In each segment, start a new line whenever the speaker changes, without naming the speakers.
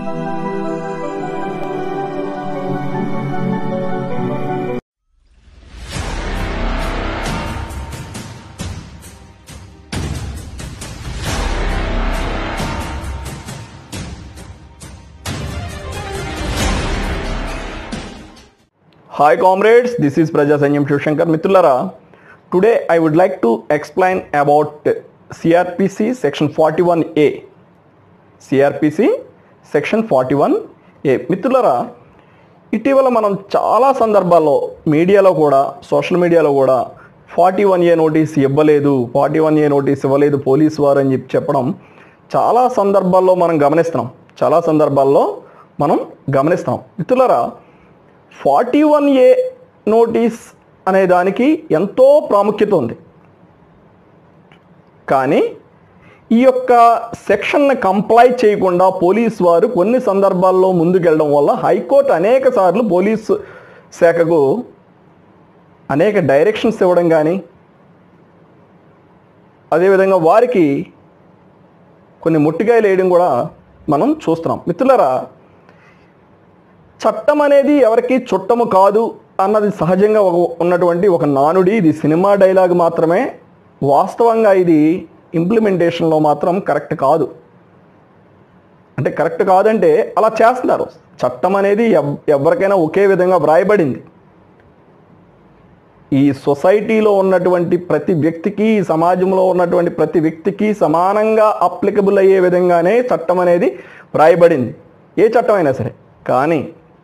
Hi comrades, this is Praja Sanyam Shivshankar. Mitrullara, today I would like to explain about CRPC section 41A. CRPC section 41A. మిత్రులరా ఇటీవల మనం చాలా సందర్భాల్లో మీడియాలో కూడా సోషల్ మీడియాలో కూడా ఫార్టీ వన్ ఏ నోటీస్ ఇవ్వలేదు ఫార్టీ వన్ ఏ నోటీస్ ఇవ్వలేదు పోలీస్ వారు అని చెప్పి చెప్పడం చాలా సందర్భాల్లో మనం గమనిస్తున్నాం చాలా సందర్భాల్లో మనం గమనిస్తున్నాం మిత్రులరా ఫార్టీ వన్ ఏ నోటీస్ అనే దానికి ఎంతో ప్రాముఖ్యత ఉంది కానీ ఈ యొక్క సెక్షన్ని కంప్లై చేయకుండా పోలీస్ వారు కొన్ని సందర్భాల్లో ముందుకెళ్ళడం వల్ల హైకోర్టు అనేక సార్లు పోలీసు శాఖకు అనేక డైరెక్షన్స్ ఇవ్వడం కానీ అదేవిధంగా వారికి కొన్ని ముట్టికాయలు వేయడం కూడా మనం చూస్తున్నాం మిత్రులరా చట్టం అనేది ఎవరికి చుట్టము కాదు అన్నది సహజంగా ఒక ఉన్నటువంటి ఒక నానుడి ఇది సినిమా డైలాగ్ మాత్రమే వాస్తవంగా ఇది ఇంప్లిమెంటేషన్లో మాత్రం కరెక్ట్ కాదు అంటే కరెక్ట్ కాదంటే అలా చేస్తున్నారు చట్టం అనేది ఎవ్ ఎవరికైనా ఒకే విధంగా వ్రాయబడింది ఈ సొసైటీలో ఉన్నటువంటి ప్రతి వ్యక్తికి ఈ సమాజంలో ఉన్నటువంటి ప్రతి వ్యక్తికి సమానంగా అప్లికబుల్ అయ్యే విధంగానే చట్టం అనేది వ్రాయబడింది ఏ చట్టం అయినా సరే కానీ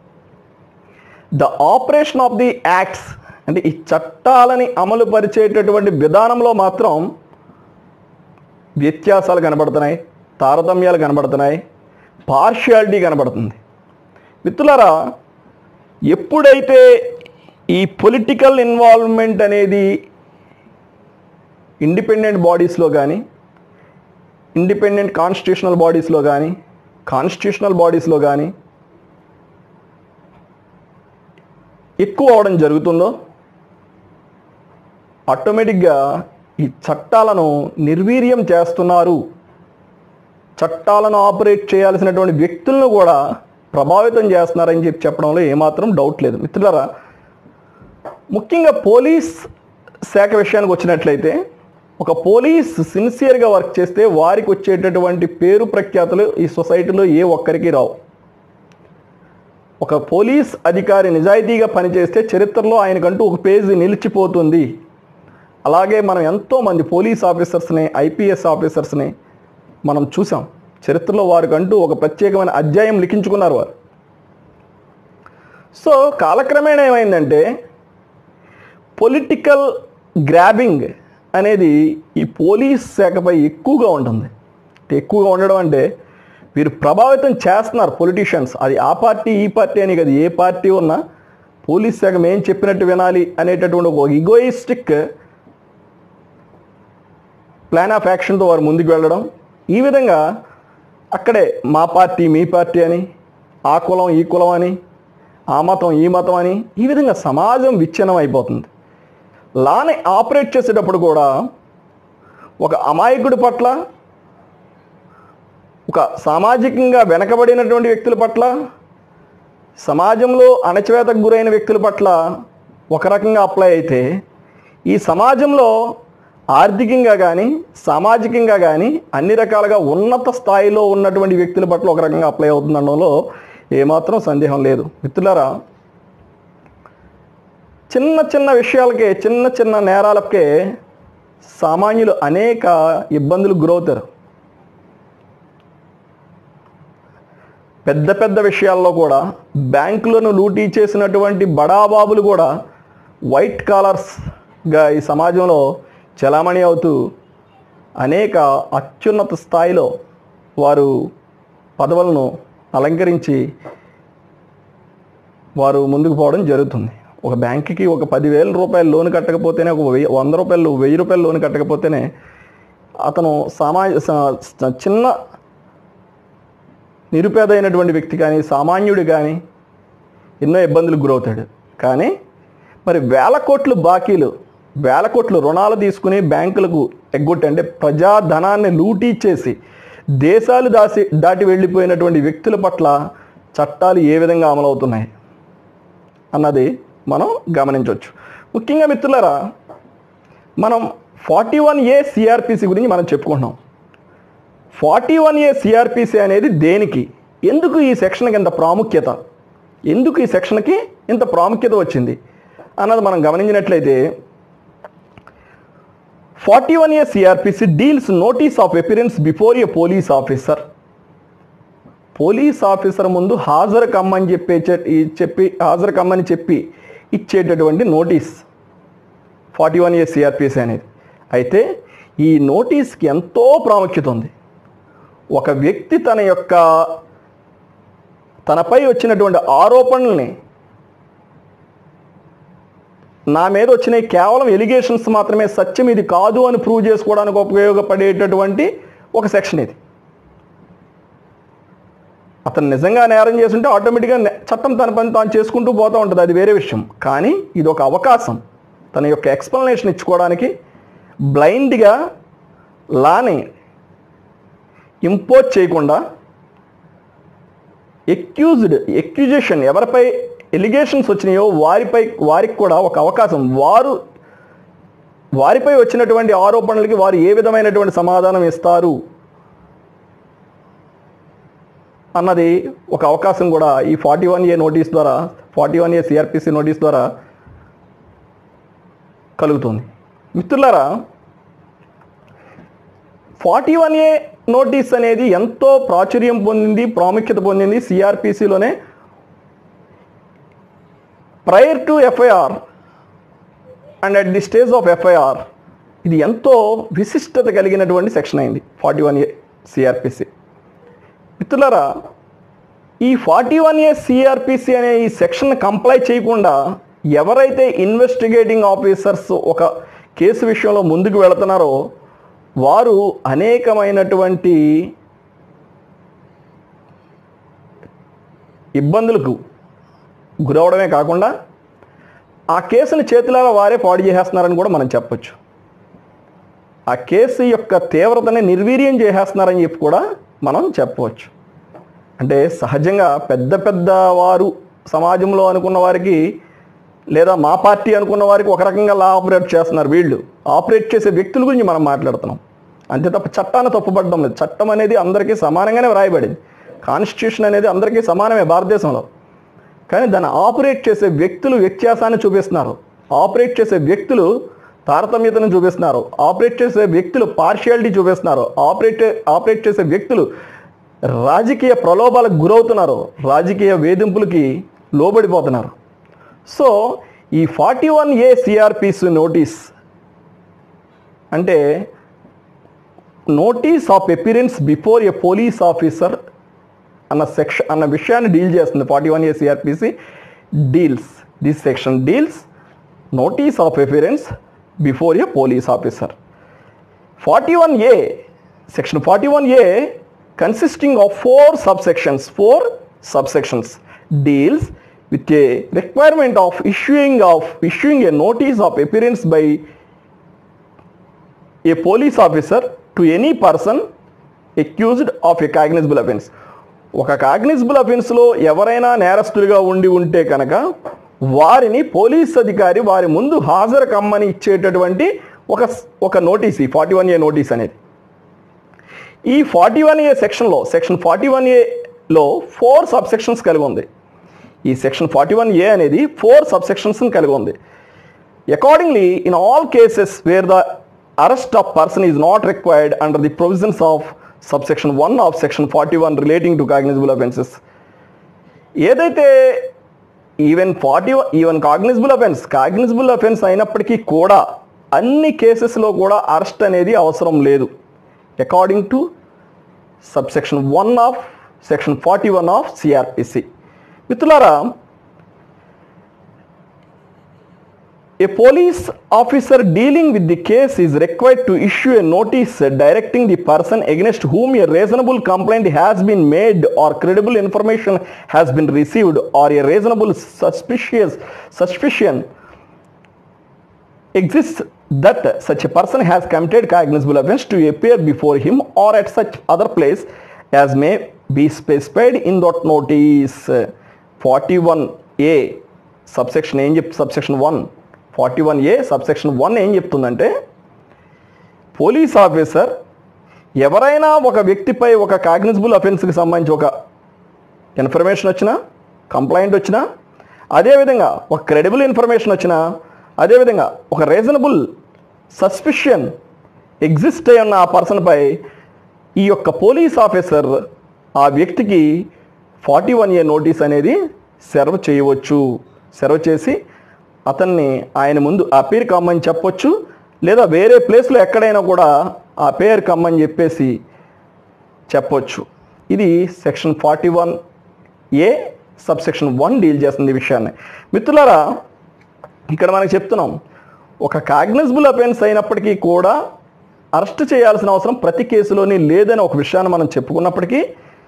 the operation of the acts అంటే ఈ చట్టాలని అమలు పరిచేటటువంటి విధానంలో మాత్రం వ్యత్యాసాలు కనబడుతున్నాయి తారతమ్యాలు కనబడుతున్నాయి పార్షియాలిటీ కనబడుతుంది మిత్రులారా ఎప్పుడైతే ఈ పొలిటికల్ ఇన్వాల్వ్మెంట్ అనేది ఇండిపెండెంట్ బాడీస్లో కానీ ఇండిపెండెంట్ కాన్స్టిట్యూషనల్ బాడీస్లో కానీ కాన్స్టిట్యూషనల్ బాడీస్లో కానీ ఎక్కువ అవడం జరుగుతుందో ఆటోమేటిక్గా ఈ చట్టాలను నిర్వీర్యం చేస్తున్నారు చట్టాలను ఆపరేట్ చేయాల్సినటువంటి వ్యక్తులను కూడా ప్రభావితం చేస్తున్నారని చెప్పి చెప్పడంలో ఏమాత్రం డౌట్ లేదు మిత్రులారా ముఖ్యంగా పోలీస్ శాఖ విషయానికి వచ్చినట్లయితే ఒక పోలీస్ సిన్సియర్గా వర్క్ చేస్తే వారికి వచ్చేటటువంటి పేరు ప్రఖ్యాతులు ఈ సొసైటీలో ఏ ఒక్కరికి రావు ఒక పోలీస్ అధికారి నిజాయితీగా పనిచేస్తే చరిత్రలో ఆయనకంటూ ఒక పేజీ నిలిచిపోతుంది అలాగే మనం ఎంతోమంది పోలీస్ ఆఫీసర్స్ని ఐపీఎస్ ఆఫీసర్స్ని మనం చూసాం చరిత్రలో వారికంటూ ఒక ప్రత్యేకమైన అధ్యాయం లిఖించుకున్నారు వారు సో కాలక్రమేణా ఏమైందంటే పొలిటికల్ గ్రాబింగ్ అనేది ఈ పోలీస్ శాఖపై ఎక్కువగా ఉంటుంది ఎక్కువగా ఉండడం అంటే వీరు ప్రభావితం చేస్తున్నారు పొలిటీషియన్స్ అది ఆ పార్టీ ఈ పార్టీ అని కదా ఏ పార్టీ ఉన్నా పోలీస్ శాఖ మేం చెప్పినట్టు వినాలి అనేటటువంటి ఒక ఇగోయిస్టిక్ ప్లాన్ ఆఫ్ యాక్షన్తో వారు ముందుకు వెళ్ళడం ఈ విధంగా అక్కడే మా పార్టీ మీ పార్టీ అని ఆ కులం ఈ కులం అని ఆ మతం ఈ మతం అని ఈ విధంగా సమాజం విచ్ఛిన్నం అయిపోతుంది లాని ఆపరేట్ చేసేటప్పుడు కూడా ఒక అమాయకుడి పట్ల ఒక సామాజికంగా వెనకబడినటువంటి వ్యక్తుల పట్ల సమాజంలో అణచివేతకు గురైన వ్యక్తుల పట్ల ఒక రకంగా అప్లై అయితే ఈ సమాజంలో ఆర్థికంగా కానీ సామాజికంగా కానీ అన్ని రకాలుగా ఉన్నత స్థాయిలో ఉన్నటువంటి వ్యక్తుల పట్ల ఒక రకంగా అప్లై అవుతుందనడంలో ఏమాత్రం సందేహం లేదు మిత్రులారా చిన్న చిన్న విషయాలకే చిన్న చిన్న నేరాలకే సామాన్యులు అనేక ఇబ్బందులు గురవుతారు పెద్ద పెద్ద విషయాల్లో కూడా బ్యాంకులను లూటీ చేసినటువంటి బడాబాబులు కూడా వైట్ కాలర్స్గా ఈ సమాజంలో చలామణి అవుతూ అనేక అత్యున్నత స్థాయిలో వారు పదవులను అలంకరించి వారు ముందుకు పోవడం జరుగుతుంది ఒక బ్యాంకుకి ఒక పదివేల రూపాయలు లోన్ కట్టకపోతేనే ఒక వెయ్యి వంద రూపాయలు వెయ్యి రూపాయలు లోన్ కట్టకపోతేనే అతను సమాజ స- స- చిన్న నిరుపేదైనటువంటి వ్యక్తి కానీ సామాన్యుడు కానీ ఎన్నో ఇబ్బందులకు గురవుతాడు కానీ మరి వేల కోట్లు బాకీలు వేల కోట్లు రుణాలు తీసుకుని బ్యాంకులకు ఎగ్గొట్టి అంటే ప్రజాధనాన్ని లూటీ చేసి దేశాలు దాసి దాటి వెళ్ళిపోయినటువంటి వ్యక్తుల పట్ల చట్టాలు ఏ విధంగా అమలవుతున్నాయి అన్నది మనం గమనించవచ్చు ముఖ్యంగా మిత్రులారా మనం ఫార్టీ వన్ ఏ సిఆర్పిసి గురించి మనం చెప్పుకుంటున్నాం ఫార్టీ వన్ ఏ సిఆర్పిసి అనేది దేనికి ఎందుకు ఈ సెక్షన్కి ఇంత ప్రాముఖ్యత ఎందుకు ఈ సెక్షన్కి ఇంత ప్రాముఖ్యత వచ్చింది అన్నది మనం గమనించినట్లయితే forty one A CrPC deals notice of appearance before a police officer police officer ముందు హాజరు కమ్మని చెప్పే చె- ఈ చెప్పి హాజరు కమ్మని చెప్పి ఇచ్చేటటువంటి notice forty one A CrPC అనేది అయితే ఈ నోటీస్కి ఎంతో ప్రాముఖ్యత ఉంది ఒక వ్యక్తి తన యొక్క తనపై వచ్చినటువంటి ఆరోపణల్ని నా మీద వచ్చిన కేవలం ఎలిగేషన్స్ మాత్రమే సత్యం ఇది కాదు అని ప్రూవ్ చేసుకోవడానికి ఉపయోగపడేటటువంటి ఒక సెక్షన్ ఇది అతను నిజంగా నేరం చేస్తుంటే ఆటోమేటిక్గా నే- చట్టం తన పని తాను చేసుకుంటూ పోతూ ఉంటుంది అది వేరే విషయం కానీ ఇది ఒక అవకాశం తన యొక్క ఎక్స్ప్లెనేషన్ ఇచ్చుకోవడానికి బ్లైండ్గా లాని ఇంపోజ్ చేయకుండా ఎక్యూజ్డ్ ఎక్యూజేషన్ ఎవరిపై ఎలిగేషన్స్ వచ్చినాయో వారిపై వారికి కూడా ఒక అవకాశం వారు వారిపై వచ్చినటువంటి ఆరోపణలకి వారు ఏ విధమైనటువంటి సమాధానం ఇస్తారు అన్నది ఒక అవకాశం కూడా ఈ ఫార్టీ వన్ ఏ నోటీస్ ద్వారా forty one A CrPC notice ద్వారా కలుగుతుంది మిత్రులారా ఫార్టీ వన్ ఏ నోటీస్ అనేది ఎంతో ప్రాచుర్యం పొందింది ప్రాముఖ్యత పొందింది సిఆర్పిసిలోనే prior to FIR and at the stage of FIR ఇది ఎంతో విశిష్టత కలిగినటువంటి సెక్షన్ అయింది ఫార్టీ వన్ ఏ సిఆర్పిసి మిత్రులారా ఈ ఫార్టీ వన్ ఏ సిఆర్పిసి అనే ఈ సెక్షన్ కంప్లై చేయకుండా ఎవరైతే ఇన్వెస్టిగేటింగ్ ఆఫీసర్స్ ఒక కేసు విషయంలో ముందుకు వెళుతున్నారో వారు అనేకమైనటువంటి ఇబ్బందులకు గురవడమే కాకుండా ఆ కేసుని చేతులారా వారే పాడు చేసేస్తున్నారని కూడా మనం చెప్పొచ్చు ఆ కేసు యొక్క తీవ్రతని నిర్వీర్యం చేసేస్తున్నారని చెప్పి కూడా మనం చెప్పవచ్చు అంటే సహజంగా పెద్ద పెద్ద వారు సమాజంలో అనుకున్న వారికి లేదా మా పార్టీ అనుకున్న వారికి ఒక రకంగా లా ఆపరేట్ చేస్తున్నారు వీళ్ళు ఆపరేట్ చేసే వ్యక్తుల గురించి మనం మాట్లాడుతున్నాం అంతే తప్ప చట్టాన్ని తప్పుపడడం లేదు చట్టం అనేది అందరికీ సమానంగానే వ్రాయబడింది కాన్స్టిట్యూషన్ అనేది అందరికీ సమానమే భారతదేశంలో కానీ దాన్ని ఆపరేట్ చేసే వ్యక్తులు వ్యత్యాసాన్ని చూపిస్తున్నారు ఆపరేట్ చేసే వ్యక్తులు తారతమ్యతను చూపిస్తున్నారు ఆపరేట్ చేసే వ్యక్తులు పార్షియాలిటీ చూపిస్తున్నారు ఆపరేట్ ఆపరేట్ చేసే వ్యక్తులు రాజకీయ ప్రలోభాలకు గురవుతున్నారు రాజకీయ వేధింపులకి లోబడిపోతున్నారు సో ఈ forty one A CrPC notice అంటే notice of appearance before a police officer అన్న సెక్షన్ అన్న విషయాన్ని డీల్ చేస్తుంది forty one A CrPC deals this section deals notice of appearance before a police officer forty one A section forty one A consisting of four subsections four subsections deals with a requirement of issuing of issuing a notice of appearance by a police officer to any person accused of a cognizable offence ఒక cognizable అఫెన్స్లో ఎవరైనా నేరస్తులుగా ఉండి ఉంటే కనుక వారిని police అధికారి వారి ముందు హాజరు కమ్మని ఇచ్చేటటువంటి ఒక ఒక నోటీస్ ఈ ఫార్టీ వన్ ఏ నోటీస్ అనేది ఈ ఫార్టీ వన్ ఏ సెక్షన్లో సెక్షన్ ఫార్టీ వన్ ఏలో ఫోర్ సబ్ సెక్షన్స్ కలిగి ఉంది ఈ సెక్షన్ ఫార్టీ వన్ ఏ అనేది ఫోర్ సబ్ సెక్షన్స్ని కలిగి ఉంది accordingly in all cases where the arrest of person is not required under the provisions of subsection one of section forty one relating to cognizable offences ఏదైతే even forty even cognizable offence cognizable offence అయినప్పటికీ కూడా అన్ని కేసెస్లో కూడా arrest అనేది అవసరం లేదు according to subsection one of section forty one of CrPC మిత్రులారా A police officer dealing with the case is required to issue a notice directing the person against whom a reasonable complaint has been made or credible information has been received or a reasonable suspicious suspicion exists that such a person has committed cognizable offense to appear before him or at such other place as may be specified in that notice. 41A subsection ఏం చెప్ subsection one forty one A subsection one ఏం చెప్తుందంటే police officer ఎవరైనా ఒక వ్యక్తిపై ఒక cognisable అఫెన్స్కి సంబంధించి ఒక ఇన్ఫర్మేషన్ వచ్చినా కంప్లైంట్ వచ్చినా అదేవిధంగా ఒక క్రెడిబుల్ ఇన్ఫర్మేషన్ వచ్చినా అదేవిధంగా ఒక రీజనబుల్ సస్పిషన్ ఎగ్జిస్ట్ అయి ఉన్న ఆ పర్సన్పై ఈ యొక్క పోలీస్ ఆఫీసర్ ఆ వ్యక్తికి ఫార్టీ వన్ ఏ నోటీస్ అనేది సెర్వ్ చేయవచ్చు సెర్వ్ చేసి అతన్ని ఆయన ముందు అపీర్ కమ్మని చెప్పొచ్చు లేదా వేరే ప్లేస్లో ఎక్కడైనా కూడా ఆ పేరు కమ్మని చెప్పేసి చెప్పొచ్చు ఇది section forty one A sub section one deal చేస్తుంది ఈ విషయాన్ని మిత్రులారా ఇక్కడ మనకి చెప్తున్నాం ఒక కాగ్నిజబుల్ అఫెన్స్ అయినప్పటికీ కూడా అరెస్ట్ చేయాల్సిన అవసరం ప్రతి కేసులోని లేదని ఒక విషయాన్ని మనం చెప్పుకున్నప్పటికీ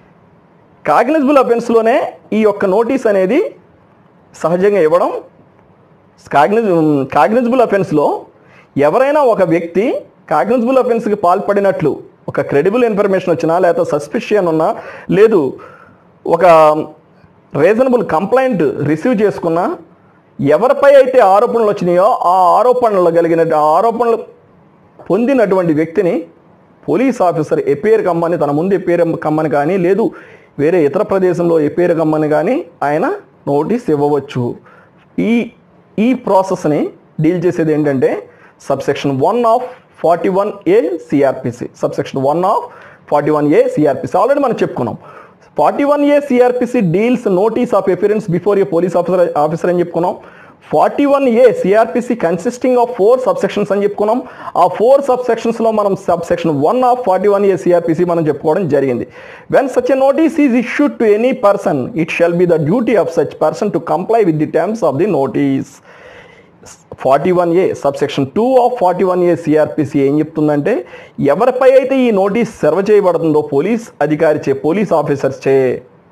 కాగ్నిజబుల్ అఫెన్స్లోనే ఈ యొక్క నోటీస్ అనేది సహజంగా ఇవ్వడం కాగ్నిజ్ కాగ్నిజబుల్ అఫెన్స్లో ఎవరైనా ఒక వ్యక్తి కాగ్నిజబుల్ అఫెన్స్కి పాల్పడినట్లు ఒక క్రెడిబుల్ ఇన్ఫర్మేషన్ వచ్చినా లేదా సస్పిషియన్ ఉన్నా లేదు ఒక రీజనబుల్ కంప్లైంట్ రిసీవ్ చేసుకున్నా ఎవరిపై అయితే ఆరోపణలు వచ్చినాయో ఆ ఆరోపణలు కలిగిన ఆ ఆరోపణలు పొందినటువంటి వ్యక్తిని పోలీస్ ఆఫీసర్ ఎపేర్ కమ్మని తన ముందు ఎపేర్ కమ్మని కానీ లేదు వేరే ఇతర ప్రదేశంలో ఎపేర్ కమ్మని కానీ ఆయన నోటీస్ ఇవ్వవచ్చు ఈ ఈ ప్రాసెస్ని డీల్ చేసేది ఏంటంటే subsection one of forty one A CrPC subsection one of forty one A CrPC already మనం చెప్పుకున్నాం forty one A CrPC deals notice of appearance before a police officer officer అని చెప్పుకున్నాం forty one A CrPC consisting of four subsections అని చెప్పుకున్నాం ఆ four సబ్ సెక్షన్స్లో మనం sub section one of forty one A CrPC మనం చెప్పుకోవడం జరిగింది when such a notice is issued to any person it shall be the duty of such person to comply with the terms of the notice forty one A sub section two of forty one A CrPC ఏం చెప్తుందంటే ఎవరిపై అయితే ఈ notice serve చేయబడుతుందో police అధికారి చే police officers చే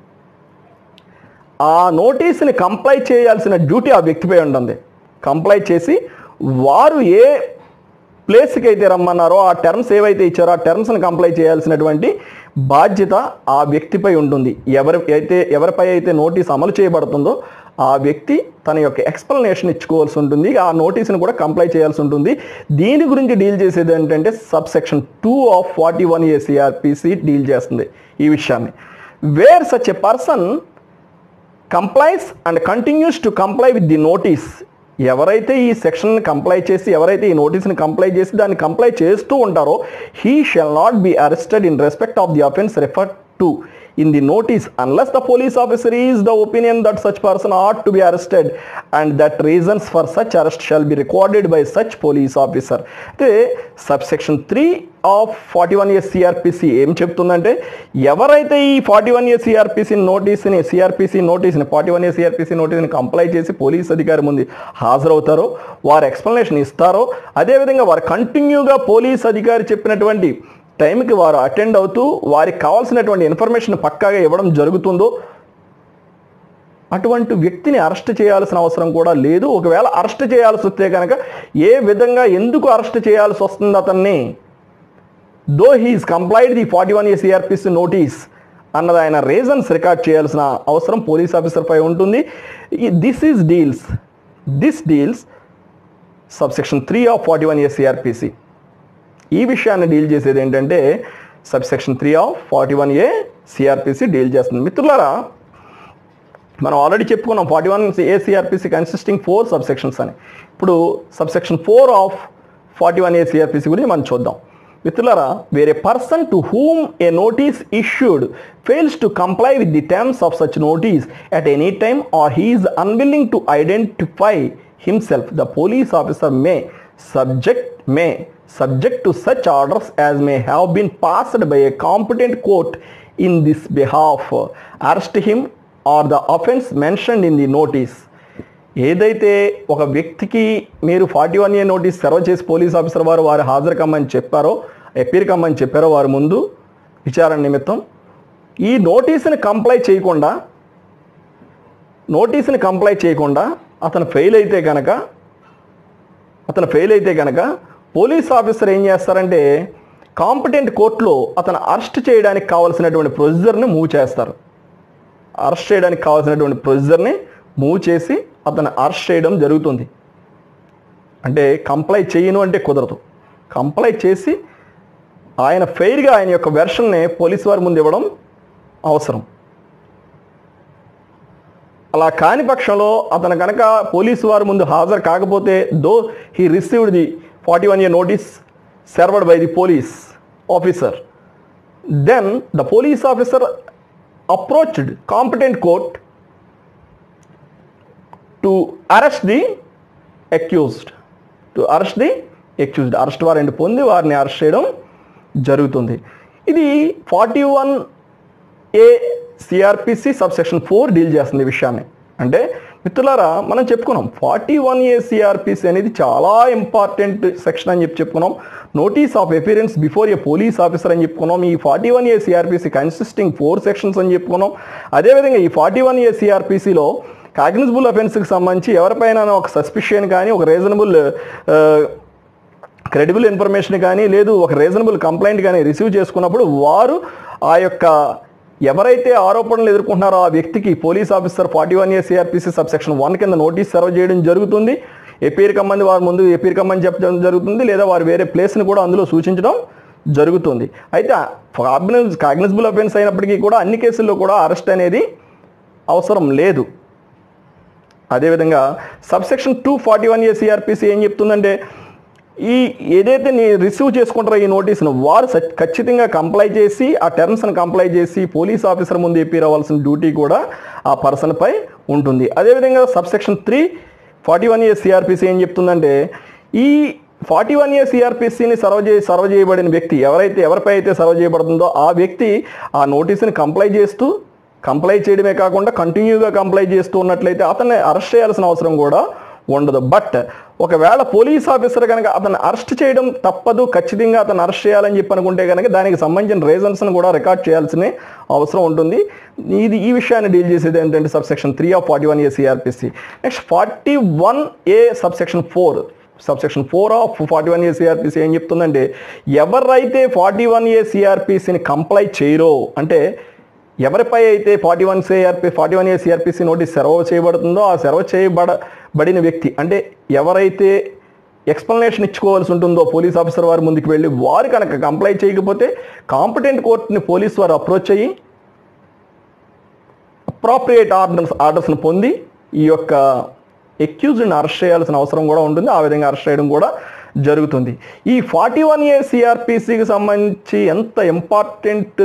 ఆ నోటీస్ని కంప్లై చేయాల్సిన డ్యూటీ ఆ వ్యక్తిపై ఉంటుంది కంప్లై చేసి వారు ఏ ప్లేస్కి అయితే రమ్మన్నారో ఆ టర్మ్స్ ఏవైతే ఇచ్చారో ఆ టర్మ్స్ని కంప్లై చేయాల్సినటువంటి బాధ్యత ఆ వ్యక్తిపై ఉంటుంది ఎవరి అయితే ఎవరిపై అయితే నోటీస్ అమలు చేయబడుతుందో ఆ వ్యక్తి తన యొక్క ఎక్స్ప్లెనేషన్ ఇచ్చుకోవాల్సి ఉంటుంది ఆ నోటీస్ని కూడా కంప్లై చేయాల్సి ఉంటుంది దీని గురించి డీల్ చేసేది ఏంటంటే sub section two of forty one A CrPC deal చేస్తుంది ఈ విషయాన్ని where such a person complies and continues to comply with the notice ఎవరైతే ఈ సెక్షన్ కంప్లై చేసి ఎవరైతే ఈ నోటీస్ని కంప్లై చేసి దాన్ని కంప్లై చేస్తూ ఉంటారో he shall not be arrested in respect of the offence refer to in the notice unless the police officer is the opinion that such person ought to be arrested and that reasons for such arrest shall be recorded by such police officer అయితే sub section three of forty one year CrPC ఏం చెప్తుందంటే ఎవరైతే ఈ forty one year CrPC నోటీస్ని CrPC నోటీస్ని forty one year CrPC నోటీస్ని comply చేసి police అధికారి ముందు హాజరవుతారో వారు ఎక్స్ప్లెనేషన్ ఇస్తారో అదేవిధంగా వారు కంటిన్యూగా పోలీస్ అధికారి చెప్పినటువంటి టైంకి వారు అటెండ్ అవుతూ వారికి కావాల్సినటువంటి ఇన్ఫర్మేషన్ పక్కాగా ఇవ్వడం జరుగుతుందో అటువంటి వ్యక్తిని అరెస్ట్ చేయాల్సిన అవసరం కూడా లేదు ఒకవేళ అరెస్ట్ చేయాల్సి వస్తే కనుక ఏ విధంగా ఎందుకు అరెస్ట్ చేయాల్సి వస్తుంది అతన్ని though he's complied the forty one A CrPC notice అన్నది ఆయన రీజన్స్ రికార్డ్ చేయాల్సిన అవసరం పోలీస్ ఆఫీసర్ పై ఉంటుంది this is deals this deals subsection three of forty one A CrPC ఈ విషయాన్ని డీల్ చేసేది ఏంటంటే subsection three of forty one A CrPC deal చేస్తుంది మిత్రులారా మనం ఆల్రెడీ చెప్పుకున్నాం forty one A CrPC consisting four subsections అని ఇప్పుడు sub section four of forty one A CrPC గురించి మనం చూద్దాం మిత్రులారా వేరే person to whom a notice issued fails to comply with the terms of such notice at any time or he's unwilling to identify himself the police officer may subject may subject to such orders as may have been passed by a competent court in this behalf arrest him or the offense mentioned in the notice ఏదైతే ఒక వ్యక్తికి మీరు forty one A notice serve చేసి police officer వారు వారు హాజరు కమ్మని చెప్పారో ఎపీర్ కమ్మని చెప్పారో వారి ముందు విచారణ నిమిత్తం ఈ నోటీస్ని కంప్లై చేయకుండా నోటీస్ని కంప్లై చేయకుండా అతను ఫెయిల్ అయితే కనుక అతను ఫెయిల్ అయితే కనుక పోలీస్ ఆఫీసర్ ఏం చేస్తారంటే కాంపిటెంట్ కోర్టులో అతను అరెస్ట్ చేయడానికి కావాల్సినటువంటి ప్రొసీజర్ని మూవ్ చేస్తారు అరెస్ట్ చేయడానికి కావాల్సినటువంటి ప్రొసీజర్ని మూవ్ చేసి అతను అరెస్ట్ చేయడం జరుగుతుంది అంటే కంప్లై చేయను అంటే కుదరదు కంప్లై చేసి ఆయన ఫెయిర్గా ఆయన యొక్క వెర్షన్ని పోలీస్ వారి ముందు ఇవ్వడం అవసరం అలా కాని పక్షంలో అతను కనుక పోలీసు వారి ముందు హాజరు కాకపోతే though he received the forty one year notice served by the police officer then the police officer approached competent court to arrest the accused to arrest the accused arrest warrant పొంది వారిని arrest చేయడం జరుగుతుంది ఇది forty one A CrPC sub section four deal చేస్తుంది ఈ విషయాన్ని అంటే మిత్రులారా మనం చెప్పుకున్నాం ఫార్టీ వన్ ఏ సిఆర్పిసి అనేది చాలా ఇంపార్టెంట్ సెక్షన్ అని చెప్పి చెప్పుకున్నాం notice of appearance before a police officer అని చెప్పుకున్నాం ఈ forty one A CrPC consisting four sections అని చెప్పుకున్నాం అదేవిధంగా ఈ ఫార్టీ వన్ ఏ సిఆర్పిసిలో కాగ్నిజబుల్ అఫెన్స్కి సంబంధించి ఎవరిపైన ఒక సస్పిషన్ కానీ ఒక రీజనబుల్ క్రెడిబుల్ ఇన్ఫర్మేషన్ కానీ లేదు ఒక రీజనబుల్ కంప్లైంట్ కానీ రిసీవ్ చేసుకున్నప్పుడు వారు ఆ యొక్క ఎవరైతే ఆరోపణలు ఎదుర్కొంటున్నారో ఆ వ్యక్తికి police officer forty one year CrPC sub section one కింద నోటీస్ సర్వ్ చేయడం జరుగుతుంది ఎపీర్ కమ్మంది వారి ముందు ఎపీర్ కమ్మని చెప్పడం జరుగుతుంది లేదా వారు వేరే ప్లేస్ని కూడా అందులో సూచించడం జరుగుతుంది అయితే కాగ్నిజ్ కాగ్నిజబుల్ అఫెన్స్ అయినప్పటికీ కూడా అన్ని కేసుల్లో కూడా అరెస్ట్ అనేది అవసరం లేదు అదేవిధంగా sub section two forty one A CrPC ఏం చెప్తుందంటే ఈ ఏదైతే నీ రిసీవ్ చేసుకుంటారో ఈ నోటీస్ను వారు స- ఖచ్చితంగా కంప్లై చేసి ఆ టర్మ్స్ని కంప్లై చేసి పోలీస్ ఆఫీసర్ ముందు ఎప్పి రావాల్సిన డ్యూటీ కూడా ఆ పర్సన్పై ఉంటుంది అదేవిధంగా sub section three forty one A CrPC ఏం చెప్తుందంటే ఈ ఫార్టీ వన్ ఏ సిఆర్పిసిని సర్వ్ చే సర్వ్ చేయబడిన వ్యక్తి ఎవరైతే ఎవరిపై అయితే సర్వ్ చేయబడుతుందో ఆ వ్యక్తి ఆ నోటీసుని కంప్లై చేస్తూ కంప్లై చేయడమే కాకుండా కంటిన్యూగా కంప్లై చేస్తూ ఉన్నట్లయితే అతన్ని అరెస్ట్ చేయాల్సిన అవసరం కూడా ఉండదు బట్ ఒకవేళ పోలీస్ ఆఫీసర్ కనుక అతన్ని అరెస్ట్ చేయడం తప్పదు ఖచ్చితంగా అతను అరెస్ట్ చేయాలని చెప్పి అనుకుంటే కనుక దానికి సంబంధించిన రీజన్స్ని కూడా రికార్డ్ చేయాల్సిన అవసరం ఉంటుంది ఇది ఈ విషయాన్ని డీల్ చేసేది ఏంటంటే sub section three of forty one A CrPC next forty one A sub section four sub section four of forty one A CrPC ఏం చెప్తుందంటే ఎవరైతే ఫార్టీ వన్ ఏ సిఆర్పిసిని కంప్లై చేయరో అంటే ఎవరిపై అయితే forty one CRP forty one A CrPC notice serve చేయబడుతుందో ఆ సెర్వ్ చేయబడబడిన వ్యక్తి అంటే ఎవరైతే ఎక్స్ప్లెనేషన్ ఇచ్చుకోవాల్సి ఉంటుందో పోలీస్ ఆఫీసర్ వారి ముందుకు వెళ్ళి వారు కనుక కంప్లై చేయకపోతే కాంపిటెంట్ కోర్టుని పోలీస్ వారు అప్రోచ్ అయ్యి అప్రాప్రియేట్ ఆర్డర్స్ ఆర్డర్స్ని పొంది ఈ యొక్క ఎక్యూజ్డ్ని అరెస్ట్ చేయాల్సిన అవసరం కూడా ఉంటుంది ఆ విధంగా అరెస్ట్ చేయడం కూడా జరుగుతుంది ఈ ఫార్టీ వన్ ఏ సిఆర్పిసికి సంబంధించి ఎంత ఇంపార్టెంట్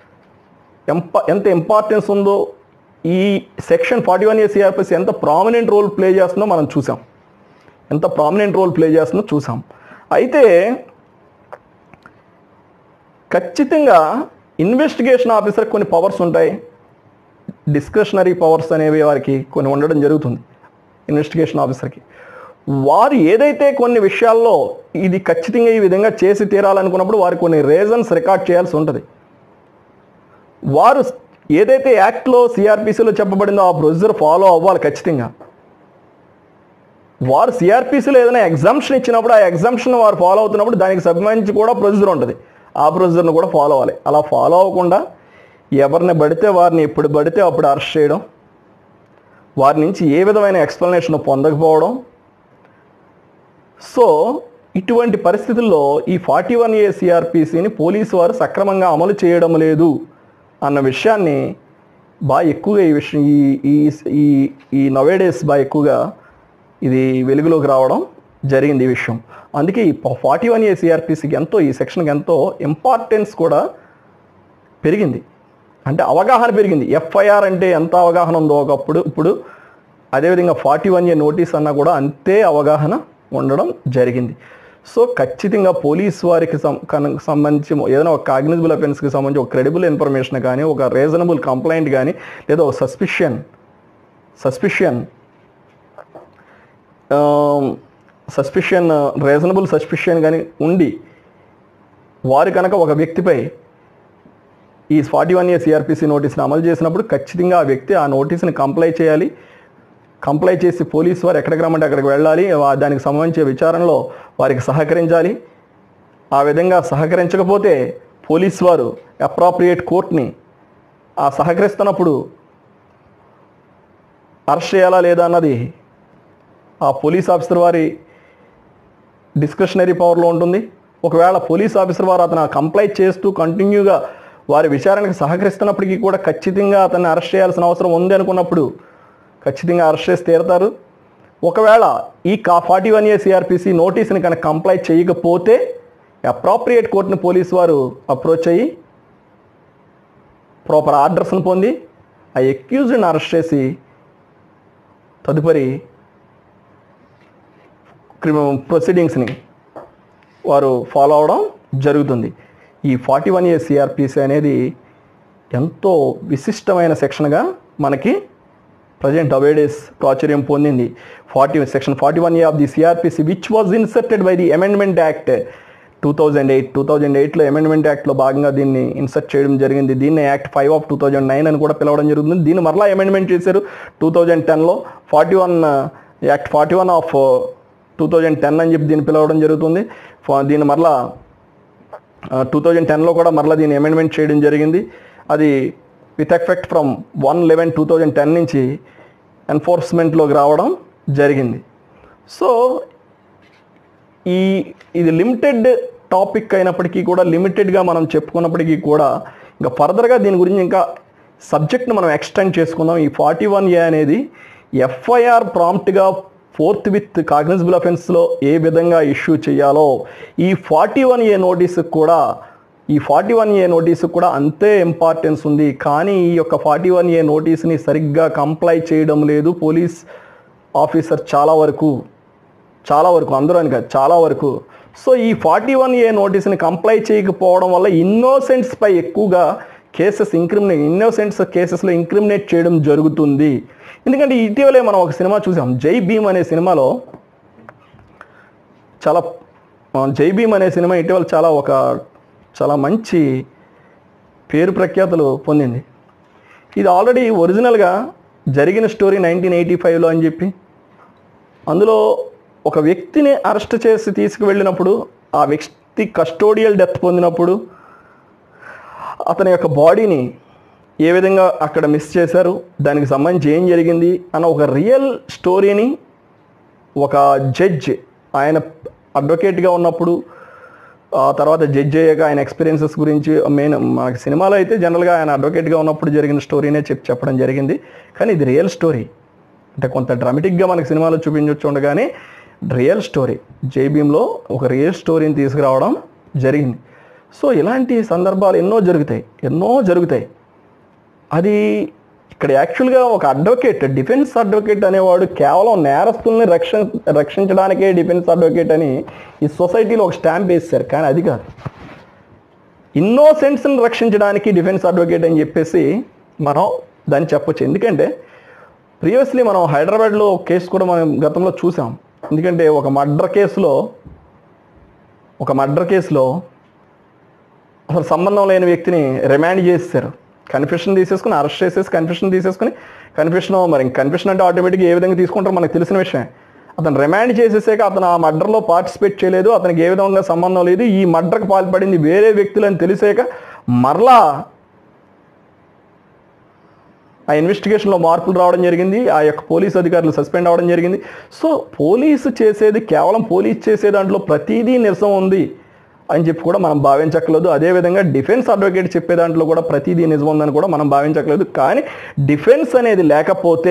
ఎంప ఎంత ఇంపార్టెన్స్ ఉందో ఈ section forty one A CrPC ఎంత ప్రామినెంట్ రోల్ ప్లే చేస్తుందో మనం చూసాం ఎంత ప్రామినెంట్ రోల్ ప్లే చేస్తుందో చూసాం అయితే ఖచ్చితంగా ఇన్వెస్టిగేషన్ ఆఫీసర్ కొన్ని పవర్స్ ఉంటాయి డిస్క్రిషనరీ పవర్స్ అనేవి వారికి కొన్ని ఉండడం జరుగుతుంది ఇన్వెస్టిగేషన్ ఆఫీసర్కి వారు ఏదైతే కొన్ని విషయాల్లో ఇది ఖచ్చితంగా ఈ విధంగా చేసి తీరాలనుకున్నప్పుడు వారు కొన్ని రీజన్స్ రికార్డ్ చేయాల్సి ఉంటుంది వారు ఏదైతే యాక్ట్లో సిఆర్పిసిలో చెప్పబడిందో ఆ ప్రొసీజర్ ఫాలో అవ్వాలి ఖచ్చితంగా వారు సిఆర్పిసిలో ఏదైనా ఎగ్జామ్షన్ ఇచ్చినప్పుడు ఆ ఎగ్జామ్షన్ వారు ఫాలో అవుతున్నప్పుడు దానికి సంబంధించి కూడా ప్రొసీజర్ ఉంటుంది ఆ ప్రొసీజర్ను కూడా ఫాలో అవ్వాలి అలా ఫాలో అవ్వకుండా ఎవరిని పడితే వారిని ఎప్పుడు పడితే అప్పుడు అరెస్ట్ చేయడం వారి నుంచి ఏ విధమైన ఎక్స్ప్లెనేషన్ పొందకపోవడం సో ఇటువంటి పరిస్థితుల్లో ఈ ఫార్టీ వన్ ఏ సిఆర్పిసిని పోలీసు వారు సక్రమంగా అమలు చేయడం లేదు అన్న విషయాన్ని బాగా ఎక్కువగా ఈ విషయం ఈ ఈ ఈ ఈ నవేడేస్ బాగా ఎక్కువగా ఇది వెలుగులోకి రావడం జరిగింది ఈ విషయం అందుకే ఈ ఫార్టీ వన్ ఏ సిఆర్పిసికి ఎంతో ఈ సెక్షన్కి ఎంతో ఇంపార్టెన్స్ కూడా పెరిగింది అంటే అవగాహన పెరిగింది ఎఫ్ఐఆర్ అంటే ఎంత అవగాహన ఉందో ఒకప్పుడు ఇప్పుడు అదేవిధంగా ఫార్టీ వన్ ఏ నోటీస్ అన్నా కూడా అంతే అవగాహన ఉండడం జరిగింది సో ఖచ్చితంగా పోలీస్ వారికి సం- కన- సంబంధించి ఏదైనా ఒక కాగ్నిజబుల్ అఫెన్స్కి సంబంధించి ఒక క్రెడిబుల్ ఇన్ఫర్మేషన్ కానీ ఒక రీజనబుల్ కంప్లైంట్ కానీ లేదా ఒక suspicion suspicion suspicion reasonable suspicion కానీ ఉండి వారు కనుక ఒక వ్యక్తిపై ఈ ఫార్టీ వన్ ఇయర్ సిఆర్పిసి నోటీస్ని అమలు చేసినప్పుడు ఖచ్చితంగా ఆ వ్యక్తి ఆ నోటీస్ని కంప్లై చేయాలి కంప్లై చేసి పోలీసు వారు ఎక్కడికి రమ్మంటే అక్కడికి వెళ్ళాలి వా- దానికి సంబంధించిన విచారణలో వారికి సహకరించాలి ఆ విధంగా సహకరించకపోతే పోలీస్ వారు అప్రాప్రియేట్ కోర్ట్ని ఆ సహకరిస్తున్నప్పుడు అరెస్ట్ చేయాలా లేదా అన్నది ఆ పోలీస్ ఆఫీసర్ వారి డిస్క్రిషనరీ పవర్లో ఉంటుంది ఒకవేళ పోలీస్ ఆఫీసర్ వారు అతను కంప్లైంట్ చేస్తూ కంటిన్యూగా వారి విచారణకు సహకరిస్తున్నప్పటికీ కూడా ఖచ్చితంగా అతన్ని అరెస్ట్ చేయాల్సిన అవసరం ఉంది అనుకున్నప్పుడు ఖచ్చితంగా అరెస్ట్ చేసి తీరుతారు ఒకవేళ ఈ కా ఫార్టీ వన్ ఏ సిఆర్పిసి నోటీస్ని కనుక కంప్లై చేయకపోతే అప్రాప్రియేట్ కోర్టుని పోలీసు వారు అప్రోచ్ అయ్యి ప్రాపర్ ఆర్డర్స్ని పొంది ఆ ఎక్యూజ్డ్ని అరెస్ట్ చేసి తదుపరి క్రిమి ప్రొసీడింగ్స్ని వారు ఫాలో అవడం జరుగుతుంది ఈ ఫార్టీ వన్ ఏ సిఆర్పిసి అనేది ఎంతో విశిష్టమైన సెక్షన్గా మనకి ప్రజెంట్ అవేడేస్ ప్రాచుర్యం పొందింది forty section forty one A of the CrPC which was inserted by the amendment act two thousand eight two thousand ఎయిట్లో అమెండ్మెంట్ యాక్ట్లో భాగంగా దీన్ని ఇన్సర్ట్ చేయడం జరిగింది దీన్ని act five of two thousand nine అని కూడా పిలవడం జరుగుతుంది దీన్ని మరలా అమెండ్మెంట్ చేశారు టూ థౌజండ్ టెన్లో forty one act forty one of two thousand ten అని చెప్పి దీన్ని పిలవడం జరుగుతుంది ఫా- దీన్ని మరలా టూ థౌజండ్ టెన్లో కూడా మరలా దీన్ని అమెండ్మెంట్ చేయడం జరిగింది అది with effect from one eleven two thousand ten నుంచి ఎన్ఫోర్స్మెంట్లోకి రావడం జరిగింది సో ఈ ఇది లిమిటెడ్ టాపిక్ అయినప్పటికీ కూడా లిమిటెడ్గా మనం చెప్పుకున్నప్పటికీ కూడా ఇంకా ఫర్దర్గా దీని గురించి ఇంకా సబ్జెక్ట్ని మనం ఎక్స్టెండ్ చేసుకుందాం ఈ ఫార్టీ వన్ ఏ అనేది ఎఫ్ఐఆర్ ప్రాంప్ట్గా ఫోర్త్ విత్ కాగ్నిజబుల్ అఫెన్స్లో ఏ విధంగా ఇష్యూ చేయాలో ఈ ఫార్టీ వన్ ఏ నోటీసు కూడా ఈ ఫార్టీ వన్ ఏ నోటీసు కూడా అంతే ఇంపార్టెన్స్ ఉంది కానీ ఈ యొక్క ఫార్టీ వన్ ఏ నోటీస్ని సరిగ్గా కంప్లై చేయడం లేదు పోలీస్ ఆఫీసర్ చాలా వరకు చాలా వరకు అందరూ అని కాదు చాలా వరకు సో ఈ ఫార్టీ వన్ ఏ నోటీస్ని కంప్లై చేయకపోవడం వల్ల ఇన్నోసెంట్స్ పై ఎక్కువగా కేసెస్ ఇంక్రిమినేట్ ఇన్నోసెంట్స్ కేసెస్లో ఇంక్రిమినేట్ చేయడం జరుగుతుంది ఎందుకంటే ఇటీవలే మనం ఒక సినిమా చూసాం జై భీమ్ అనే సినిమాలో చాలా ఆ, జై భీమ్ అనే సినిమా ఇటీవల చాలా ఒక చాలా మంచి పేరు ప్రఖ్యాతులు పొందింది ఇది ఆల్రెడీ ఒరిజినల్గా జరిగిన స్టోరీ నైన్టీన్ ఎయిటీ ఫైవ్లో అని చెప్పి అందులో ఒక వ్యక్తిని అరెస్ట్ చేసి తీసుకువెళ్ళినప్పుడు ఆ వ్యక్తి కస్టోడియల్ డెత్ పొందినప్పుడు అతని యొక్క బాడీని ఏ విధంగా అక్కడ మిస్ చేశారు దానికి సంబంధించి ఏం జరిగింది అన్న ఒక రియల్ స్టోరీని ఒక జడ్జ్ ఆయన అడ్వకేట్గా ఉన్నప్పుడు ఆ తర్వాత జడ్జ్ అయ్యాక ఆయన ఎక్స్పీరియన్సెస్ గురించి మెయిన్ మనకి సినిమాలో అయితే జనరల్గా ఆయన అడ్వకేట్గా ఉన్నప్పుడు జరిగిన స్టోరీనే చెప్పి చెప్పడం జరిగింది కానీ ఇది రియల్ స్టోరీ అంటే కొంత డ్రామాటిక్గా మనకి సినిమాలో చూపించవచ్చు ఉండగానే రియల్ స్టోరీ జైబీంలో ఒక రియల్ స్టోరీని తీసుకురావడం జరిగింది సో ఇలాంటి సందర్భాలు ఎన్నో జరుగుతాయి ఎన్నో జరుగుతాయి అది ఇక్కడ యాక్చువల్గా ఒక అడ్వకేట్ డిఫెన్స్ అడ్వకేట్ అనేవాడు కేవలం నేరస్తుల్ని రక్షణ రక్షించడానికే డిఫెన్స్ అడ్వకేట్ అని ఈ సొసైటీలో ఒక స్టాంప్ వేస్తారు కానీ అది కాదు ఇన్నోసెంట్స్ని రక్షించడానికి డిఫెన్స్ అడ్వకేట్ అని చెప్పేసి మనం దాన్ని చెప్పొచ్చు ఎందుకంటే ప్రీవియస్లీ మనం హైదరాబాద్లో ఒక కేసు కూడా మనం గతంలో చూసాం ఎందుకంటే ఒక మర్డర్ కేసులో ఒక మర్డర్ కేసులో అసలు సంబంధం లేని వ్యక్తిని రిమాండ్ చేసేసారు కన్ఫెషన్ తీసేసుకుని అరెస్ట్ చేసేసి కన్ఫెషన్ తీసేసుకుని కన్ఫెషన్ మరి కన్ఫెషన్ అంటే ఆటోమేటిక్గా ఏ విధంగా తీసుకుంటారో మనకు తెలిసిన విషయం అతను రిమాండ్ చేసేసాక అతను ఆ మర్డర్లో పార్టిసిపేట్ చేయలేదు అతనికి ఏ విధంగా సంబంధం లేదు ఈ మర్డర్కి పాల్పడింది వేరే వ్యక్తులని తెలిసాక మరలా ఆ ఇన్వెస్టిగేషన్లో మార్పులు రావడం జరిగింది ఆ యొక్క పోలీస్ అధికారులు సస్పెండ్ అవ్వడం జరిగింది సో పోలీసు చేసేది కేవలం పోలీస్ చేసే దాంట్లో ప్రతిదీ నిరసం ఉంది అని చెప్పి కూడా మనం భావించట్లేదు అదేవిధంగా డిఫెన్స్ అడ్వకేట్ చెప్పే దాంట్లో కూడా ప్రతిదీ నిజం ఉందని కూడా మనం భావించట్లేదు కానీ డిఫెన్స్ అనేది లేకపోతే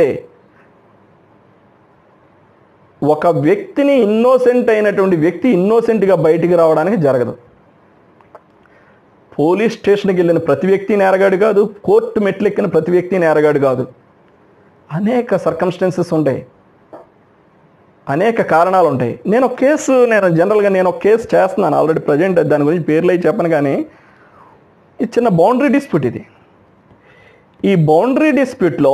ఒక వ్యక్తిని ఇన్నోసెంట్ అయినటువంటి వ్యక్తి ఇన్నోసెంట్గా బయటికి రావడానికి జరగదు పోలీస్ స్టేషన్కి వెళ్ళిన ప్రతి వ్యక్తి నేరగాడు కాదు కోర్టు మెట్లెక్కిన ప్రతి వ్యక్తి నేరగాడు కాదు అనేక సర్కమ్స్టెన్సెస్ ఉంటాయి అనేక కారణాలు ఉంటాయి నేను ఒక కేసు నేను జనరల్గా నేను ఒక కేసు చేస్తున్నాను ఆల్రెడీ ప్రజెంట్ దాని గురించి పేర్లు అయి చెప్పను కానీ ఇది చిన్న బౌండరీ డిస్ప్యూట్ ఇది ఈ బౌండరీ డిస్ప్యూట్లో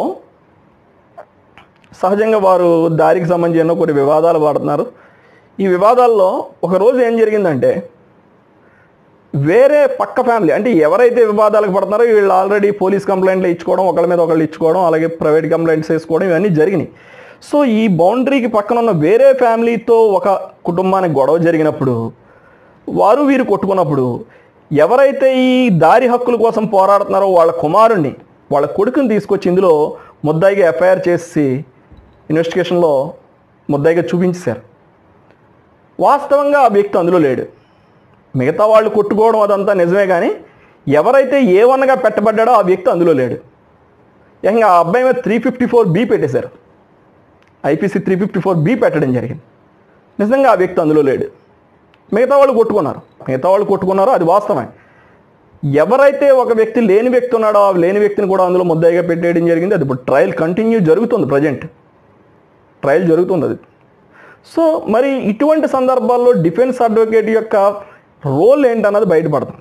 సహజంగా వారు దారికి సంబంధించి ఎన్నో కొన్ని వివాదాలు పడుతున్నారు ఈ వివాదాల్లో ఒక రోజు ఏం జరిగిందంటే వేరే పక్క ఫ్యామిలీ అంటే ఎవరైతే వివాదాలకు పడుతున్నారో వీళ్ళు ఆల్రెడీ పోలీస్ కంప్లైంట్లు ఇచ్చుకోవడం ఒకళ్ళ మీద ఒకళ్ళు ఇచ్చుకోవడం అలాగే ప్రైవేట్ కంప్లైంట్స్ వేసుకోవడం ఇవన్నీ జరిగినాయి సో ఈ బౌండరీకి పక్కన ఉన్న వేరే ఫ్యామిలీతో ఒక కుటుంబానికి గొడవ జరిగినప్పుడు వారు వీరు కొట్టుకున్నప్పుడు ఎవరైతే ఈ దారి హక్కుల కోసం పోరాడుతున్నారో వాళ్ళ కుమారుణ్ణి వాళ్ళ కొడుకుని తీసుకొచ్చి ఇందులో ముద్దాయిగా ఎఫ్ఐఆర్ చేసి ఇన్వెస్టిగేషన్లో ముద్దాయిగా చూపించారు వాస్తవంగా ఆ వ్యక్తి అందులో లేడు మిగతా వాళ్ళు కొట్టుకోవడం అదంతా నిజమే కానీ ఎవరైతే ఏ వన్గా పెట్టబడ్డాడో ఆ వ్యక్తి అందులో లేడు ఇంకా ఆ అబ్బాయి మీద త్రీ ఫిఫ్టీ ఫోర్ బి పెట్టేశారు IPC three fifty four B పెట్టడం జరిగింది నిజంగా ఆ వ్యక్తి అందులో లేడు మిగతా వాళ్ళు కొట్టుకున్నారు మిగతా వాళ్ళు కొట్టుకున్నారో అది వాస్తవమే ఎవరైతే ఒక వ్యక్తి లేని వ్యక్తి ఉన్నాడో ఆ లేని వ్యక్తిని కూడా అందులో ముద్దాయిగా పెట్టేయడం జరిగింది అది ఇప్పుడు ట్రయల్ కంటిన్యూ జరుగుతుంది ప్రజెంట్ ట్రయల్ జరుగుతుంది అది సో మరి ఇటువంటి సందర్భాల్లో డిఫెన్స్ అడ్వకేట్ యొక్క రోల్ ఏంటన్నది బయటపడుతుంది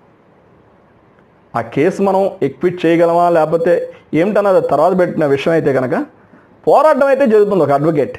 ఆ కేసు మనం ఎక్విట్ చేయగలమా లేకపోతే ఏమిటన్నది తర్వాత పెట్టిన విషయం అయితే కనుక పోరాటం అయితే జరుగుతుంది ఒక అడ్వకేట్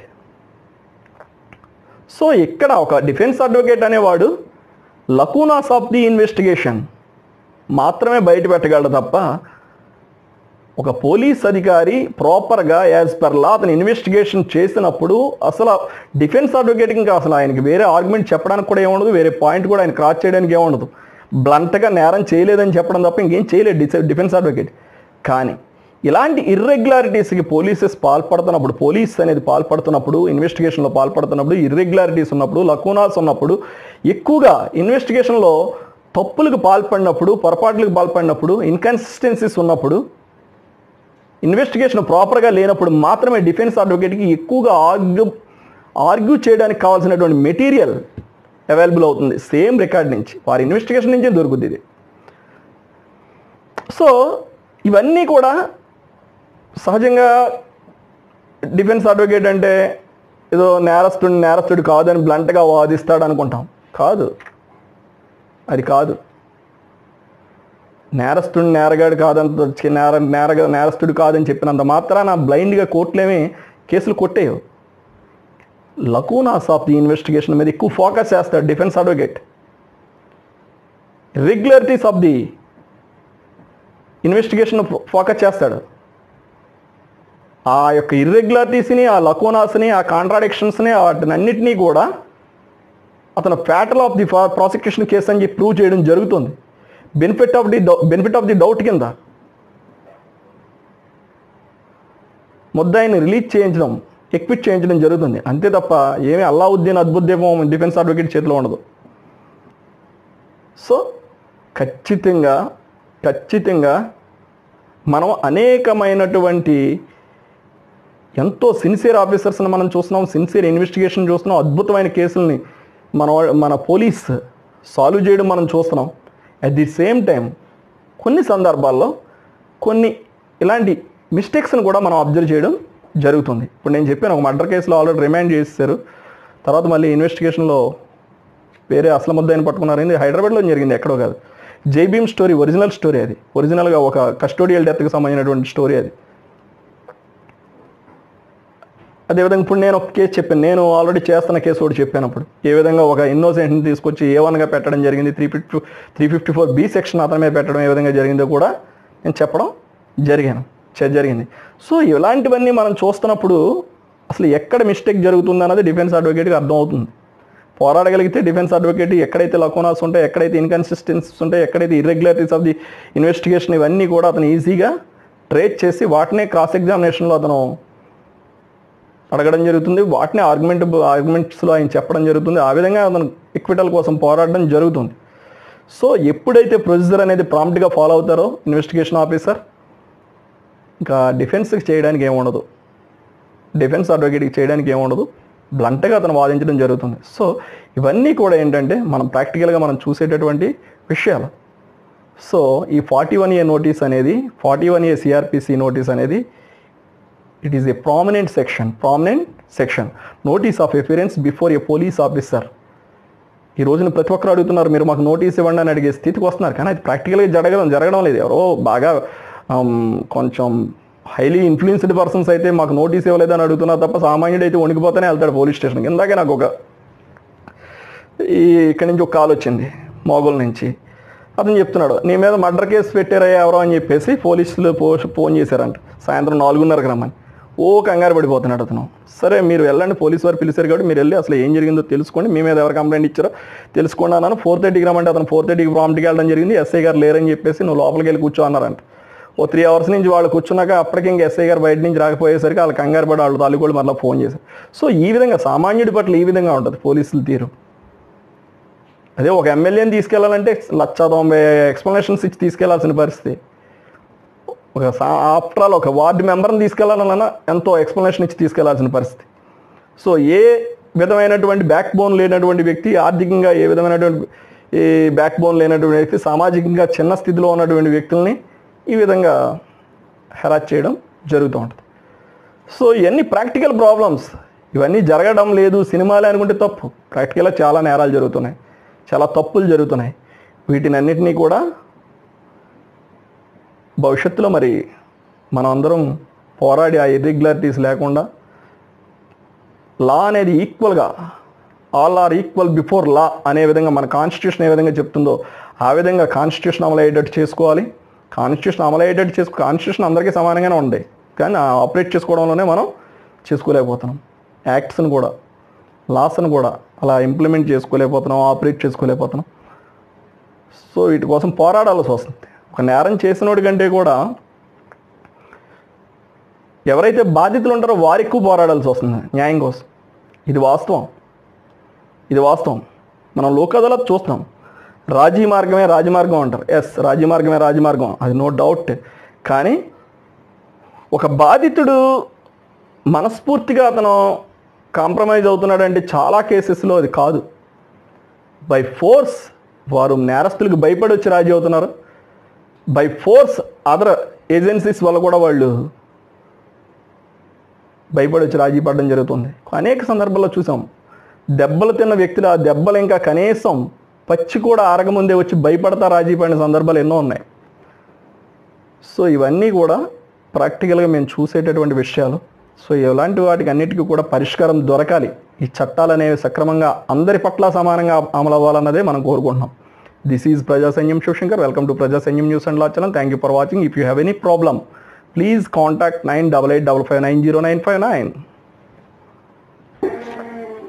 సో ఇక్కడ ఒక డిఫెన్స్ అడ్వకేట్ అనేవాడు లకూనాస్ ఆఫ్ ది ఇన్వెస్టిగేషన్ మాత్రమే బయట పెట్టగలడు తప్ప ఒక పోలీస్ అధికారి ప్రాపర్గా యాజ్ పర్ లా అతను ఇన్వెస్టిగేషన్ చేసినప్పుడు అసలు డిఫెన్స్ అడ్వకేట్కి ఇంకా అసలు ఆయనకి వేరే ఆర్గ్యుమెంట్ చెప్పడానికి కూడా ఏముండదు వేరే పాయింట్ కూడా ఆయన క్రాస్ చేయడానికి ఏముండదు బ్లంట్గా నేరం చేయలేదని చెప్పడం తప్ప ఇంకేం చేయలేదు డిస డిఫెన్స్ అడ్వకేట్ కానీ ఇలాంటి ఇర్రెగ్యులారిటీస్కి పోలీసెస్ పాల్పడుతున్నప్పుడు పోలీస్ అనేది పాల్పడుతున్నప్పుడు ఇన్వెస్టిగేషన్లో పాల్పడుతున్నప్పుడు ఇర్రెగ్యులారిటీస్ ఉన్నప్పుడు లకూనాస్ ఉన్నప్పుడు ఎక్కువగా ఇన్వెస్టిగేషన్లో తప్పులకు పాల్పడినప్పుడు పొరపాట్లకు పాల్పడినప్పుడు ఇన్కన్సిస్టెన్సీస్ ఉన్నప్పుడు ఇన్వెస్టిగేషన్ ప్రాపర్గా లేనప్పుడు మాత్రమే డిఫెన్స్ అడ్వకేట్కి ఎక్కువగా ఆర్గ్యూ ఆర్గ్యూ చేయడానికి కావాల్సినటువంటి మెటీరియల్ అవైలబుల్ అవుతుంది సేమ్ రికార్డ్ నుంచి వారి ఇన్వెస్టిగేషన్ నుంచే దొరుకుతుంది ఇది సో ఇవన్నీ కూడా సహజంగా డిఫెన్స్ అడ్వకేట్ అంటే ఏదో నేరస్తుడు నేరస్తుడు కాదని బ్లంట్గా వాదిస్తాడు అనుకుంటాం కాదు అది కాదు నేరస్తుడు నేరగాడు కాదంత చి- నేర నేరగా నేరస్తుడు కాదని చెప్పినంత మాత్రాన బ్లైండ్గా కోర్టులేమి కేసులు కొట్టేయవు లకూనాస్ ఆఫ్ ది ఇన్వెస్టిగేషన్ మీద ఎక్కువ ఫోకస్ చేస్తాడు defence advocate regularities of the investigation focus చేస్తాడు ఆ యొక్క ఇర్రెగ్యులారిటీస్ని ఆ లకోనాస్ని ఆ కాంట్రాడిక్షన్స్ని వాటినన్నిటినీ కూడా అతను fatal of the prosecution case అని చెప్పి ప్రూవ్ చేయడం జరుగుతుంది benefit of the benefit of the doubt కింద ముద్దాయిని రిలీజ్ చేయించడం ఎక్విట్ చేయించడం జరుగుతుంది అంతే తప్ప ఏమీ అల్లావుద్దీన్ అద్భుతమో డిఫెన్స్ అడ్వకేట్ చేతిలో ఉండదు సో ఖచ్చితంగా ఖచ్చితంగా మనం అనేకమైనటువంటి ఎంతో సిన్సియర్ ఆఫీసర్స్ని మనం చూస్తున్నాం సిన్సియర్ ఇన్వెస్టిగేషన్ చూస్తున్నాం అద్భుతమైన కేసుల్ని మన వా- మన పోలీస్ సాల్వ్ చేయడం మనం చూస్తున్నాం అట్ ది సేమ్ టైం కొన్ని సందర్భాల్లో కొన్ని ఇలాంటి మిస్టేక్స్ని కూడా మనం అబ్జర్వ్ చేయడం జరుగుతుంది ఇప్పుడు నేను చెప్పాను ఒక మర్డర్ కేసులో ఆల్రెడీ రిమాండ్ చేశారు తర్వాత మళ్ళీ ఇన్వెస్టిగేషన్లో వేరే అసలు ముద్దాయిని పట్టుకున్నారు ఇది హైదరాబాద్లో జరిగింది ఎక్కడో కాదు జైబీమ్ స్టోరీ ఒరిజినల్ స్టోరీ అది ఒరిజినల్గా ఒక కస్టోడియల్ డెత్కి సంబంధించినటువంటి స్టోరీ అది అదేవిధంగా ఇప్పుడు నేను ఒక కేసు చెప్పాను నేను ఆల్రెడీ చేస్తున్న కేసు ఒకటి చెప్పాను అప్పుడు ఏ విధంగా ఒక ఇన్నోసెంట్ని తీసుకొచ్చి ఏ వన్గా పెట్టడం జరిగింది three fifty three fifty four B section అతని మీద పెట్టడం ఏ విధంగా జరిగిందో కూడా నేను చెప్పడం జరిగాను చే- జరిగింది సో ఇలాంటివన్నీ మనం చూస్తున్నప్పుడు అసలు ఎక్కడ మిస్టేక్ జరుగుతుంది అన్నది డిఫెన్స్ అడ్వకేట్కి అర్థమవుతుంది పోరాడగలిగితే డిఫెన్స్ అడ్వకేట్ ఎక్కడైతే లకోనాస్ ఉంటాయి ఎక్కడైతే ఇన్కన్సిస్టెన్సీస్ ఉంటాయి ఎక్కడైతే ఇర్రెగ్యులారిటీస్ ఆఫ్ ది ఇన్వెస్టిగేషన్ ఇవన్నీ కూడా అతను ఈజీగా ట్రేస్ చేసి వాటినే క్రాస్ ఎగ్జామినేషన్లో అతను అడగడం జరుగుతుంది వాటిని ఆర్గ్యుమెంట్ ఆర్గ్యుమెంట్స్లో ఆయన చెప్పడం జరుగుతుంది ఆ విధంగా అతను ఎక్విటల్ కోసం పోరాడడం జరుగుతుంది సో ఎప్పుడైతే ప్రొసీజర్ అనేది ప్రాంప్ట్గా ఫాలో అవుతారో ఇన్వెస్టిగేషన్ ఆఫీసర్ ఇంకా డిఫెన్స్కి చేయడానికి ఏముండదు డిఫెన్స్ అడ్వకేట్కి చేయడానికి ఏముండదు బ్లంట్గా అతను వాదించడం జరుగుతుంది సో ఇవన్నీ కూడా ఏంటంటే మనం ప్రాక్టికల్గా మనం చూసేటటువంటి విషయాలు సో ఈ ఫార్టీ వన్ ఏ నోటీస్ అనేది forty one A CrPC notice అనేది it is a prominent section prominent section notice of appearance before a police officer ఈ రోజున ప్రతి ఒక్కరు అడుగుతున్నారు మీరు మాకు నోటీస్ ఇవ్వండి అని అడిగే స్థితికి వస్తున్నారు కానీ అది ప్రాక్టికల్గా జరగడం జరగడం లేదు ఎవరో బాగా ఆమ్, కొంచెం హైలీ ఇన్ఫ్లుయెన్స్డ్ పర్సన్స్ అయితే మాకు నోటీస్ ఇవ్వలేదని అడుగుతున్నారు తప్ప సామాన్యుడు అయితే వణికిపోతేనే వెళ్తాడు పోలీస్ స్టేషన్కి ఇందాకే నాకు ఒక ఈ ఇక్కడి నుంచి ఒక కాల్ వచ్చింది మోగోల్ నుంచి అతను చెప్తున్నాడు నీ మీద మర్డర్ కేసు పెట్టారా ఎవరో అని చెప్పేసి పోలీసులు పో ఫోన్ చేశారంట సాయంత్రం నాలుగున్నరకు రమ్మని ఓ కంగారు పడిపోతున్నాడు అతను సరే మీరు వెళ్ళండి పోలీసు వారు పిలిచారు కాబట్టి మీరు వెళ్ళి అసలు ఏం జరిగిందో తెలుసుకోండి మీ మీద ఎవరు కంప్లైంట్ ఇచ్చారో తెలుసుకోండి అన్నాను ఫోర్ థర్టీకి రమ్మంటే అతను ఫోర్ థర్టీకి ప్రాంప్ట్కి వెళ్ళడం జరిగింది ఎస్ఐ గారు లేరని చెప్పేసి నువ్వు లోపలికి వెళ్ళి కూర్చో అన్నారంట ఓ త్రీ అవర్స్ నుంచి వాళ్ళు కూర్చున్నాక అప్పటికి ఇంకా ఎస్ఐ గారు బయట నుంచి రాకపోయేసరికి వాళ్ళు కంగారు పడి వాళ్ళు తాలూకోళ్ళు మళ్ళీ ఫోన్ చేశారు సో ఈ విధంగా సామాన్యుడి పట్ల ఈ విధంగా ఉంటుంది పోలీసుల తీరు అదే ఒక ఎమ్మెల్యేని తీసుకెళ్లాలంటే లక్ష తొంభై ఎక్స్ప్లెనేషన్స్ ఇచ్చి తీసుకెళ్లాల్సిన పరిస్థితి ఒక ఆఫ్టర్ ఆల్ ఒక వార్డు మెంబర్ని తీసుకెళ్లాలన్నా ఎంతో ఎక్స్ప్లెనేషన్ ఇచ్చి తీసుకెళ్లాల్సిన పరిస్థితి సో ఏ విధమైనటువంటి బ్యాక్ బోన్ లేనటువంటి వ్యక్తి ఆర్థికంగా ఏ విధమైనటువంటి ఈ బ్యాక్ బోన్ లేనటువంటి వ్యక్తి సామాజికంగా చిన్న స్థితిలో ఉన్నటువంటి వ్యక్తుల్ని ఈ విధంగా హెరాస్ చేయడం జరుగుతూ ఉంటుంది సో ఇవన్నీ ప్రాక్టికల్ ప్రాబ్లమ్స్ ఇవన్నీ జరగడం లేదు సినిమాలే అనుకుంటే తప్పు ప్రాక్టికల్గా చాలా నేరాలు జరుగుతున్నాయి చాలా తప్పులు జరుగుతున్నాయి వీటిని అన్నిటినీ కూడా భవిష్యత్తులో మరి మనం అందరం పోరాడి ఆ ఇర్రెగ్యులారిటీస్ లేకుండా లా అనేది ఈక్వల్గా all are equal before law అనే విధంగా మన కాన్స్టిట్యూషన్ ఏ విధంగా చెప్తుందో ఆ విధంగా కాన్స్టిట్యూషన్ అమలు అయ్యేటట్టు చేసుకోవాలి కాన్స్టిట్యూషన్ అమలు అయ్యేటట్టు చేసుకో కాన్స్టిట్యూషన్ అందరికీ సమానంగానే ఉంది కానీ ఆపరేట్ చేసుకోవడంలోనే మనం చేసుకోలేకపోతున్నాం యాక్ట్స్ని కూడా లాస్ని కూడా అలా ఇంప్లిమెంట్ చేసుకోలేకపోతున్నాం ఆపరేట్ చేసుకోలేకపోతున్నాం సో వీటి కోసం పోరాడాల్సి వస్తుంది ఒక నేరం చేసినోడి కంటే కూడా ఎవరైతే బాధితులు ఉంటారో వారు ఎక్కువ పోరాడాల్సి వస్తుంది న్యాయం కోసం ఇది వాస్తవం ఇది వాస్తవం మనం లోక్ అదాలత్ చూస్తున్నాం రాజీ మార్గమే రాజమార్గం అంటారు ఎస్ రాజీ మార్గమే రాజమార్గం అది నో డౌట్ కానీ ఒక బాధితుడు మనస్ఫూర్తిగా అతను కాంప్రమైజ్ అవుతున్నాడంటే చాలా కేసెస్లో అది కాదు బై ఫోర్స్ వారు నేరస్తులకు భయపడి వచ్చి రాజీ అవుతున్నారు బై ఫోర్స్ అదర్ ఏజెన్సీస్ వల్ల కూడా వాళ్ళు భయపడి వచ్చి రాజీ పడడం జరుగుతుంది అనేక సందర్భాల్లో చూసాం దెబ్బలు తిన్న వ్యక్తులు ఆ దెబ్బలు ఇంకా కనీసం పచ్చి కూడా ఆరగముందే వచ్చి భయపడతా రాజీ పడిన సందర్భాలు ఎన్నో ఉన్నాయి సో ఇవన్నీ కూడా ప్రాక్టికల్గా మేము చూసేటటువంటి విషయాలు సో ఇలాంటి వాటికి అన్నిటికీ కూడా పరిష్కారం దొరకాలి ఈ చట్టాలు అనేవి సక్రమంగా అందరి పట్ల సమానంగా అమలు అవ్వాలన్నదే మనం కోరుకుంటున్నాం దిస్ ఈజ్ ప్రజా సైన్యం Shivshankar welcome to Praja Sainyam news and లాచలం thank you for watching if you have any problem please contact nine double eight double five nine zero nine five nine